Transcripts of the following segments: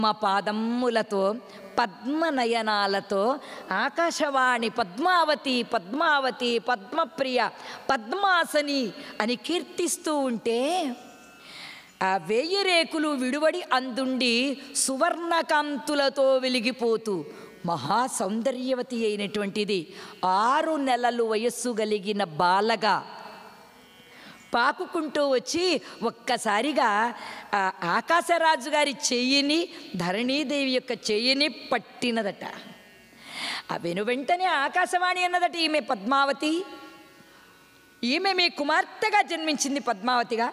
మా పాదమ్ములతో పద్మనయనాలతో ఆకాశవాణి పద్మావతి పద్మావతి పద్మప్రియ పద్మాసని అని కీర్తిస్తూ ఉంటే ఆ వేయి రేకులు విడువడి అందుండి సువర్ణకాంతులతో వెలిగిపోతూ మహా సౌందర్యవతి అయినటువంటిది ఆరు నెలలు వయస్సు కలిగిన బాలగా పాకుకుంటూ వచ్చి ఒక్కసారిగా ఆ ఆకాశరాజు గారి చెయ్యిని ధరణీదేవి యొక్క చెయ్యిని పట్టినదట ఆ వెను వెంటనే ఆకాశవాణి అన్నదట ఈమె పద్మావతి ఈమె మీ కుమార్తెగా జన్మించింది పద్మావతిగా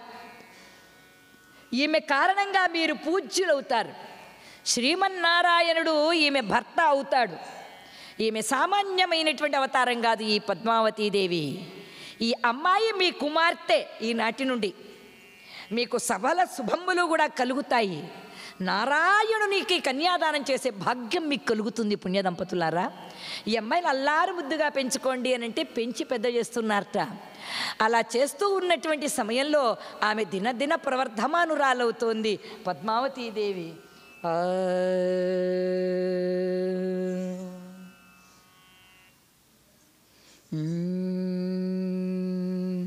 ఈమె కారణంగా మీరు పూజ్యులవుతారు శ్రీమన్నారాయణుడు ఈమె భర్త అవుతాడు ఈమె సామాన్యమైనటువంటి అవతారం కాదు ఈ పద్మావతీదేవి ఈ అమ్మాయి మీ కుమార్తె ఈనాటి నుండి మీకు సఫల శుభములు కూడా కలుగుతాయి నారాయణునికి కన్యాదానం చేసే భాగ్యం మీకు కలుగుతుంది పుణ్యదంపతులారా ఈ అమ్మాయిని అల్లారు ముద్దుగా పెంచుకోండి అని అంటే పెంచి పెద్ద చేస్తున్నారట అలా చేస్తూ ఉన్నటువంటి సమయంలో ఆమె దినదిన ప్రవర్ధమానురాలవుతోంది పద్మావతీదేవి ఆ. మ్మ్.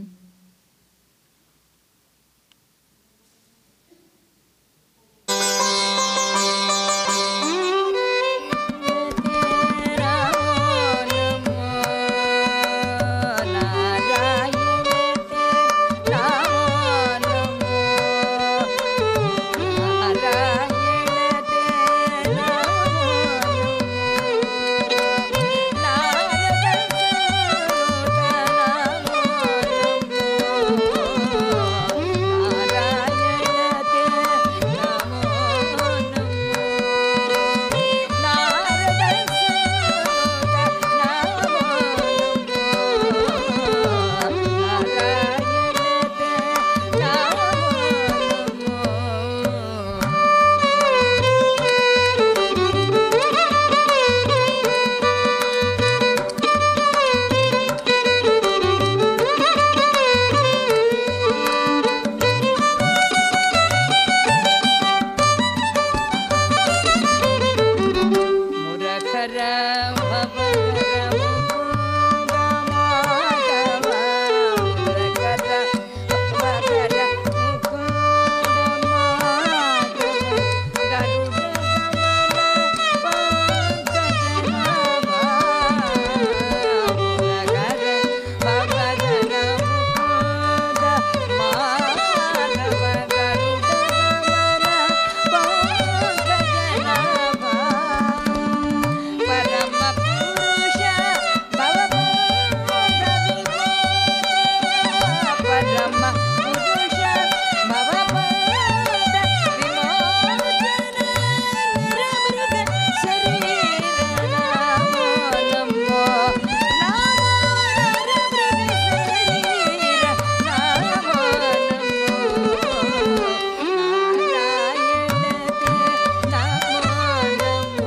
మురఖర భవర ముకుంద మాధవ మురఖర భవర ముకుంద మాధవ గరుడ గమన పంకజనాభ మురఖర భవర ముకుంద మాధవ గరుడ గమన పంకజనాభ పరమ పురుష భవబోధ విమోచన పరమ పురుష భవబోధ విమోచన నరమృగ శరీర నామో నమో నమో నరమృగ శరీర నామో నమో నారాయణతే నమో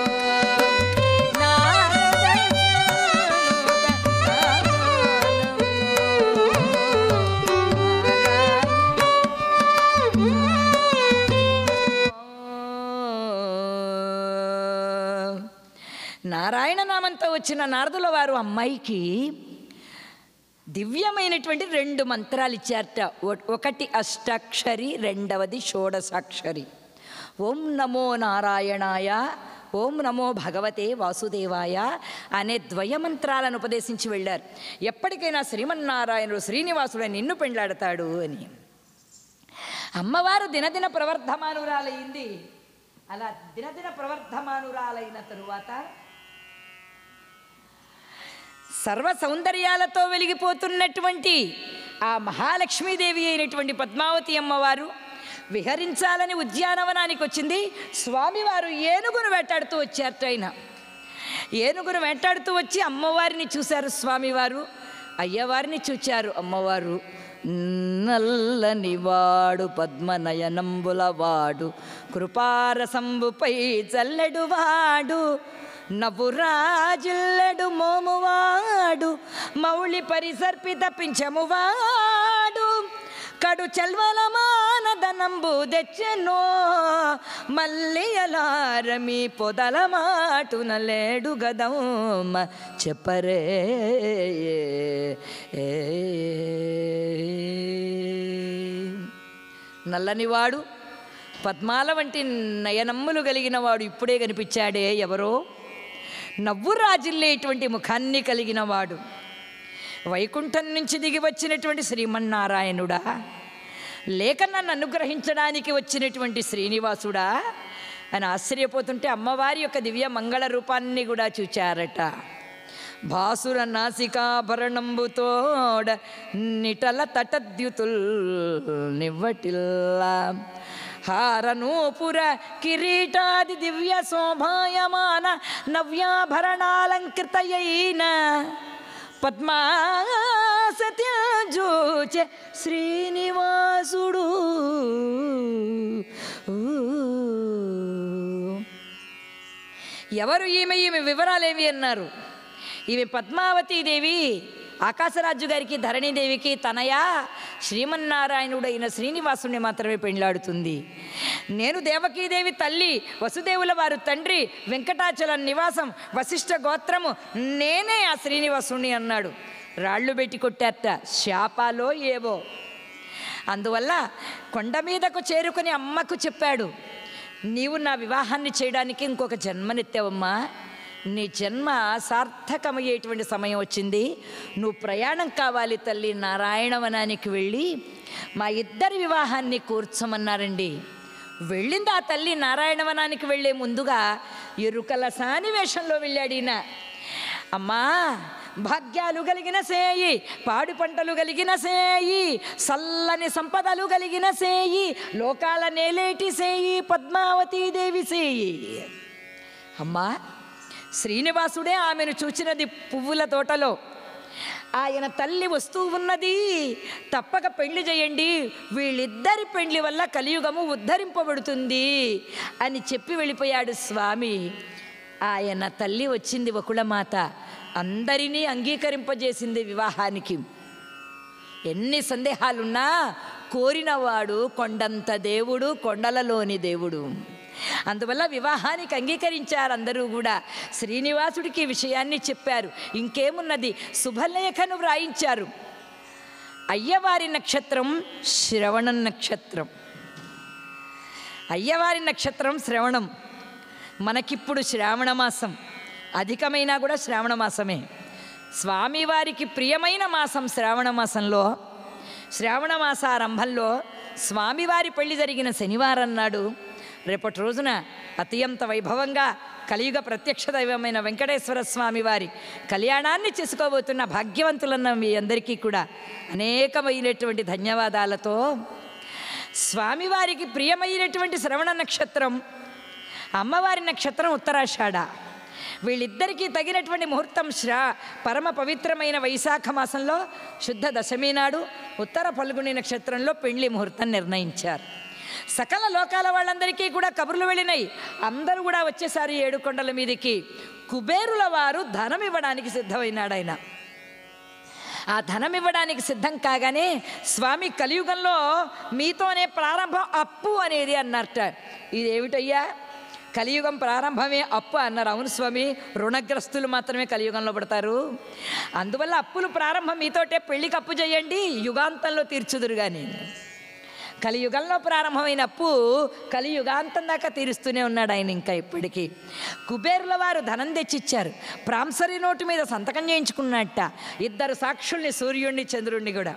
నారాయణ నామంతో వచ్చిన నారదుల వారు అమ్మాయికి దివ్యమైనటువంటి రెండు మంత్రాలు ఇచ్చారట ఒ- ఒకటి అష్టాక్షరి రెండవది షోడసాక్షరి ఓం నమో నారాయణాయ ఓం నమో భగవతే వాసుదేవాయ అనే ద్వయమంత్రాలను ఉపదేశించి వెళ్ళారు ఎప్పటికైనా శ్రీమన్నారాయణుడు శ్రీనివాసుడు నిన్ను పెండ్లాడతాడు అని అమ్మవారు దినదిన ప్రవర్ధమానురాలైంది అలా దినదిన ప్రవర్ధమానురాలైన తరువాత సర్వ సౌందర్యాలతో వెలిగిపోతున్నటువంటి ఆ మహాలక్ష్మీదేవి అయినటువంటి పద్మావతి అమ్మవారు విహరించాలని ఉద్యానవనానికి వచ్చింది స్వామివారు ఏనుగును వేటాడుతూ వచ్చారట ఆయన ఏనుగును వేటాడుతూ వచ్చి అమ్మవారిని చూశారు స్వామివారు అయ్యవారిని చూచారు అమ్మవారు నల్లని వాడు పద్మనయనంబుల వాడు కృపారసంబుపై చల్లెడు వాడు నవ్వురాజిల్లెడు మోమువాడు మౌళి పరిసర్పిత పింఛమువాడు కడు చల్వల ధనంబు తెచ్చెనో మళ్ళీ అలారమి పొదల మాటున లేడు గదమ్మ చెప్పరే నల్లనివాడు పద్మాల వంటి నయనమ్ములు కలిగిన వాడు ఇప్పుడే కనిపించాడే ఎవరో నవ్వు రాజిల్లేటువంటి ముఖాన్ని కలిగిన వాడు వైకుంఠం నుంచి దిగి వచ్చినటువంటి శ్రీమన్నారాయణుడా లేక నన్ను అనుగ్రహించడానికి వచ్చినటువంటి శ్రీనివాసుడా అని ఆశ్చర్యపోతుంటే అమ్మవారి యొక్క దివ్య మంగళ రూపాన్ని కూడా చూచారట భాసుర నాసికాభరణంబుతోడ నిటల తటద్యుతుల్ నివ్వటిల్లా హారనూపుర కిరీటాది దివ్య శోభాయమాన నవ్యాభరణాలంకృతయైన పద్మాసత్యజోచ శ్రీనివాసుడు ఎవరు ఈమె ఈమె వివరాలేవి అన్నారు ఈమె పద్మావతీదేవి ఆకాశరాజు గారికి ధరణీదేవికి తనయా శ్రీమన్నారాయణుడైన శ్రీనివాసుని మాత్రమే పెండ్లాడుతుంది నేను దేవకీదేవి తల్లి వసుదేవుల వారు తండ్రి వెంకటాచలం నివాసం వశిష్ఠ గోత్రము నేనే ఆ శ్రీనివాసుని అన్నాడు రాళ్ళు పెట్టి కొట్టారట శాపాలో ఏవో అందువల్ల కొండ మీదకు చేరుకుని అమ్మకు చెప్పాడు నీవు నా వివాహాన్ని చేయడానికి ఇంకొక జన్మనెత్తావమ్మా నీ జన్మ సార్థకమయ్యేటువంటి సమయం వచ్చింది నువ్వు ప్రయాణం కావాలి తల్లి నారాయణవనానికి వెళ్ళి మా ఇద్దరి వివాహాన్ని కూర్చోమన్నారండి వెళ్ళింది ఆ తల్లి నారాయణవనానికి వెళ్ళే ముందుగా ఎరుకల సాని వేషంలో వెళ్ళాడు ఈయన అమ్మా భాగ్యాలు కలిగిన సేయి పాడి పంటలు కలిగిన సేయి సల్లని సంపదలు కలిగిన సేయి లోకాల నేలేటి సేయి పద్మావతీదేవి సేయి అమ్మా శ్రీనివాసుడే ఆమెను చూచినది పువ్వుల తోటలో ఆయన తల్లి వస్తూ ఉన్నది తప్పక పెళ్లి చేయండి వీళ్ళిద్దరి పెళ్లి వల్ల కలియుగము ఉద్ధరింపబడుతుంది అని చెప్పి వెళ్ళిపోయాడు స్వామి ఆయన తల్లి వచ్చింది వకుళమాత అందరినీ అంగీకరింపజేసింది వివాహానికి ఎన్ని సందేహాలున్నా కోరినవాడు కొండంత దేవుడు కొండలలోని దేవుడు అందువల్ల వివాహానికి అంగీకరించారు అందరూ కూడా శ్రీనివాసుడికి ఈ విషయాన్ని చెప్పారు ఇంకేమున్నది శుభలేఖను వ్రాయించారు అయ్యవారి నక్షత్రం శ్రవణం నక్షత్రం అయ్యవారి నక్షత్రం శ్రవణం మనకిప్పుడు శ్రావణ మాసం అధికమైనా కూడా శ్రావణ మాసమే స్వామివారికి ప్రియమైన మాసం శ్రావణ మాసంలో శ్రావణ మాసారంభంలో స్వామివారి పెళ్లి జరిగిన శనివారం నాడు రేపటి రోజున అత్యంత వైభవంగా కలియుగ ప్రత్యక్ష దైవమైన వెంకటేశ్వర స్వామి వారి కళ్యాణాన్ని చేసుకోబోతున్న భాగ్యవంతులన్న మీ అందరికీ కూడా అనేకమైనటువంటి ధన్యవాదాలతో స్వామివారికి ప్రియమైనటువంటి శ్రవణ నక్షత్రం అమ్మవారి నక్షత్రం ఉత్తరాషాఢ వీళ్ళిద్దరికీ తగినటువంటి ముహూర్తం శ్రా పరమ పవిత్రమైన వైశాఖ మాసంలో శుద్ధ దశమి నాడు ఉత్తర పల్గుని నక్షత్రంలో పెళ్లి ముహూర్తం నిర్ణయించారు సకల లోకాల వాళ్ళందరికీ కూడా కబుర్లు వెళ్ళినాయి అందరూ కూడా వచ్చేసారి ఏడు కొండల మీదకి కుబేరుల వారు ధనం ఇవ్వడానికి సిద్ధమైనాడు ఆయన ఆ ధనం ఇవ్వడానికి సిద్ధం కాగానే స్వామి కలియుగంలో మీతోనే ప్రారంభం అప్పు అనేది అన్నట్ట ఇదేమిటయ్యా కలియుగం ప్రారంభమే అప్పు అన్నారు అవును స్వామి రుణగ్రస్తులు మాత్రమే కలియుగంలో పడతారు అందువల్ల అప్పులు ప్రారంభం మీతోటే పెళ్ళికి అప్పు చేయండి యుగాంతంలో తీర్చుదురు కానీ కలియుగంలో ప్రారంభమైన అప్పు కలియుగాంతం దాకా తీరుస్తూనే ఉన్నాడు ఆయన ఇంకా ఇప్పటికీ కుబేరుల వారు ధనం తెచ్చిచ్చారు ప్రాంసరీ నోటు మీద సంతకం చేయించుకున్నట్ట ఇద్దరు సాక్షుల్ని సూర్యుడిని చంద్రుడిని కూడా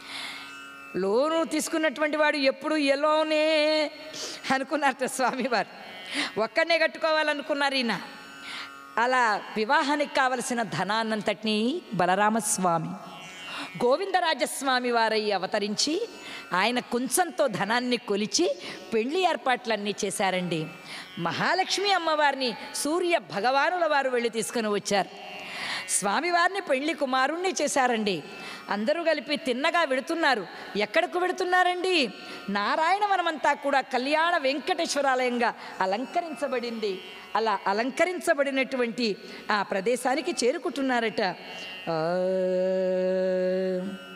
లోను తీసుకున్నటువంటి వాడు ఎప్పుడు ఎలోనే అనుకున్నారట స్వామివారు ఒక్కడనే కట్టుకోవాలనుకున్నారు ఈయన అలా వివాహానికి కావలసిన ధనాన్నంతటినీ బలరామస్వామి గోవిందరాజస్వామి వారై అవతరించి ఆయన కుంచంతో ధనాన్ని కొలిచి పెళ్లి ఏర్పాట్లన్నీ చేశారండి మహాలక్ష్మి అమ్మవారిని సూర్య భగవానుల వారు వెళ్ళి తీసుకుని వచ్చారు స్వామివారిని పెళ్లి కుమారుణ్ణి చేశారండి అందరూ కలిపి తిన్నగా వెడుతున్నారు ఎక్కడకు వెడుతున్నారండి నారాయణవనమంతా కూడా కళ్యాణ వెంకటేశ్వరాలయంగా అలంకరించబడింది అలా అలంకరించబడినటువంటి ఆ ప్రదేశానికి చేరుకుంటున్నారట ఆ